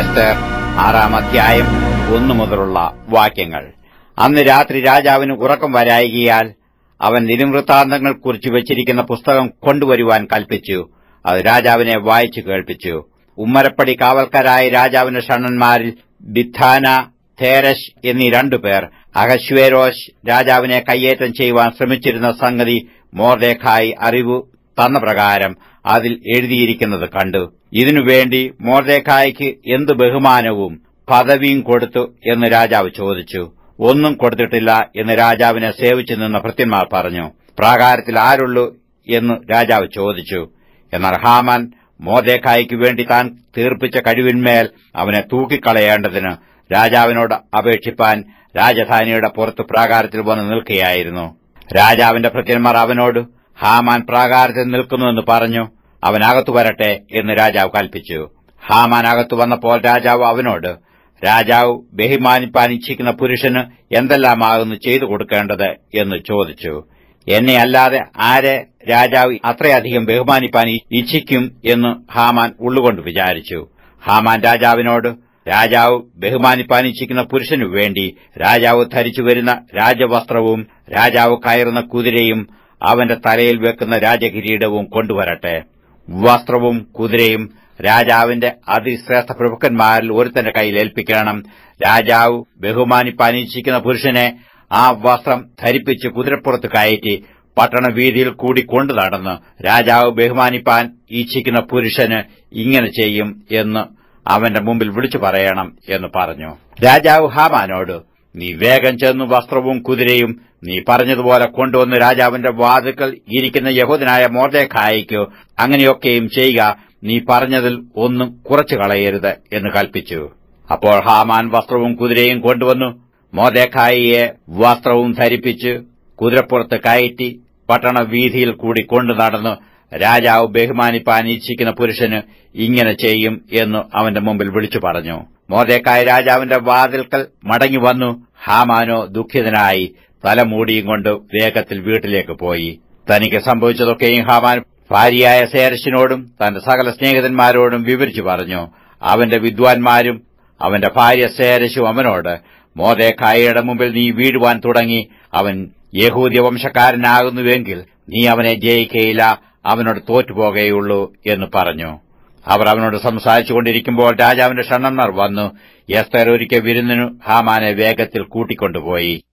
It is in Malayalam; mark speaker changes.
Speaker 1: എസ്തർ ആറാം അധ്യായം ഒന്നു മുതലുള്ള വാക്യങ്ങൾ അന്ന് രാത്രി രാജാവിന് ഉറക്കം വരായികയാൽ അവൻ നിരുവൃത്താന്തങ്ങൾ കുറിച്ചു വച്ചിരിക്കുന്ന പുസ്തകം കൊണ്ടുവരുവാൻ കൽപ്പിച്ചു അത് രാജാവിനെ വായിച്ചു കേൾപ്പിച്ചു ഉമ്മരപ്പടി കാവൽക്കാരായ രാജാവിന്റെ ഷണ്ണന്മാരിൽ ബിഥാന തേരശ് എന്നീ രണ്ടുപേർ അഹശ്വേരോശ് രാജാവിനെ കയ്യേറ്റം ചെയ്യുവാൻ ശ്രമിച്ചിരുന്ന സംഗതി മോർദേഖായി അറിവ് തന്ന പ്രകാരം അതിൽ എഴുതിയിരിക്കുന്നത് കണ്ടു ഇതിനുവേണ്ടി മോർദേഖായ്ക്ക് എന്ത് ബഹുമാനവും പദവിയും കൊടുത്തു എന്ന് രാജാവ് ചോദിച്ചു ഒന്നും കൊടുത്തിട്ടില്ല എന്ന് രാജാവിനെ സേവിച്ചു നിന്ന ഭൃത്യന്മാർ പറഞ്ഞു പ്രാകാരത്തിൽ ആരുള്ളൂ എന്ന് രാജാവ് ചോദിച്ചു എന്നാൽ ഹാമാൻ മോദേഖായിക്ക് വേണ്ടി താൻ തീർപ്പിച്ച കഴിവിന്മേൽ അവനെ തൂക്കിക്കളയേണ്ടതിന് രാജാവിനോട് അപേക്ഷിപ്പാൻ രാജധാനിയുടെ പുറത്ത് പ്രാകാരത്തിൽ വന്ന് നിൽക്കുകയായിരുന്നു രാജാവിന്റെ ഭൃത്യന്മാർ അവനോട് ഹാമാൻ പ്രാകാരത്തിൽ നിൽക്കുന്നുവെന്ന് പറഞ്ഞു അവൻ അകത്തു വരട്ടെ എന്ന് രാജാവ് കൽപ്പിച്ചു ഹാമാൻ അകത്തു വന്നപ്പോൾ രാജാവ് അവനോട് രാജാവ് ബഹുമാനിപ്പാൻ ഇച്ഛിക്കുന്ന പുരുഷന് എന്തെല്ലാമാകുന്നു ചെയ്തു കൊടുക്കേണ്ടത് എന്ന് ചോദിച്ചു എന്നെ അല്ലാതെ ആരെ രാജാവ് അത്രയധികം ബഹുമാനിപ്പാൻ ഇച്ഛിക്കും എന്ന് ഹാമാൻ ഉള്ളുകൊണ്ട് വിചാരിച്ചു ഹാമാൻ രാജാവിനോട് രാജാവ് ബഹുമാനിപ്പാൻ ഇച്ഛിക്കുന്ന പുരുഷനു വേണ്ടി രാജാവ് ധരിച്ചു വരുന്ന രാജവസ്ത്രവും രാജാവ് കയറുന്ന കുതിരയും അവന്റെ തലയിൽ വെക്കുന്ന രാജകിരീടവും കൊണ്ടുവരട്ടെ വസ്ത്രവും കുതിരയും രാജാവിന്റെ അതിശ്രേഷ്ഠ പ്രഭുക്കന്മാരിൽ ഒരുത്തന്റെ കയ്യിൽ ഏൽപ്പിക്കണം രാജാവ് ബഹുമാനിപ്പാൻ ഇച്ഛിക്കുന്ന പുരുഷനെ ആ വസ്ത്രം ധരിപ്പിച്ച് കുതിരപ്പുറത്ത് കയറ്റി പട്ടണ വീതിയിൽ കൂടി കൊണ്ടു നടന്ന് രാജാവ് ബഹുമാനിപ്പാൻ ഇച്ഛിക്കുന്ന പുരുഷന് ഇങ്ങനെ ചെയ്യും എന്ന് അവന്റെ മുമ്പിൽ വിളിച്ചു പറയണം എന്ന് പറഞ്ഞു രാജാവ് ഹാമാനോട് നീ വേഗം ചെന്നു വസ്ത്രവും കുതിരയും നീ പറഞ്ഞതുപോലെ കൊണ്ടുവന്ന് രാജാവിന്റെ വാതുക്കൽ ഇരിക്കുന്ന യഹൂദനായ മോർദേഖായിക്കോ അങ്ങനെയൊക്കെയും ചെയ്യുക നീ പറഞ്ഞതിൽ ഒന്നും കുറച്ചു കളയരുത് എന്ന് കൽപ്പിച്ചു അപ്പോൾ ഹാമാൻ വസ്ത്രവും കുതിരയും കൊണ്ടുവന്നു മോദേഖായിയെ വസ്ത്രവും ധരിപ്പിച്ച് കുതിരപ്പുറത്ത് കയറ്റി പട്ടണ വീതിയിൽ കൂടി കൊണ്ടു നടന്നു രാജാവ് ബഹുമാനിപ്പാൻ ഇച്ഛിക്കുന്ന പുരുഷന് ഇങ്ങനെ ചെയ്യും എന്ന് അവന്റെ മുമ്പിൽ വിളിച്ചു പറഞ്ഞു മോദേക്കായ രാജാവിന്റെ വാതിൽക്കൽ മടങ്ങി വന്നു ഹാമാനോ ദുഃഖിതനായി തലമൂടിയും കൊണ്ട് വേഗത്തിൽ വീട്ടിലേക്ക് പോയി തനിക്ക് സംഭവിച്ചതൊക്കെയും ഹാമാൻ ഭാര്യയായ സേരശിനോടും തന്റെ സകല സ്നേഹിതന്മാരോടും വിവരിച്ചു പറഞ്ഞു അവന്റെ വിദ്വാൻമാരും അവന്റെ ഭാര്യ സേരശും അവനോട് മോദേക്കായയുടെ മുമ്പിൽ നീ വീഴുവാൻ തുടങ്ങി അവൻ യഹൂദ്യ വംശക്കാരനാകുന്നുവെങ്കിൽ നീ അവനെ ജയിക്കയില്ല അവനോട് തോറ്റുപോകുകയുള്ളൂ എന്ന് പറഞ്ഞു അവർ അവനോട് സംസാരിച്ചുകൊണ്ടിരിക്കുമ്പോൾ രാജാവിന്റെ ഷണ്ണന്മാർ വന്നു എസ്തർ ഒരിക്കൽ വിരുന്നിനു ഹാമാനെ വേഗത്തിൽ കൂട്ടിക്കൊണ്ടുപോയി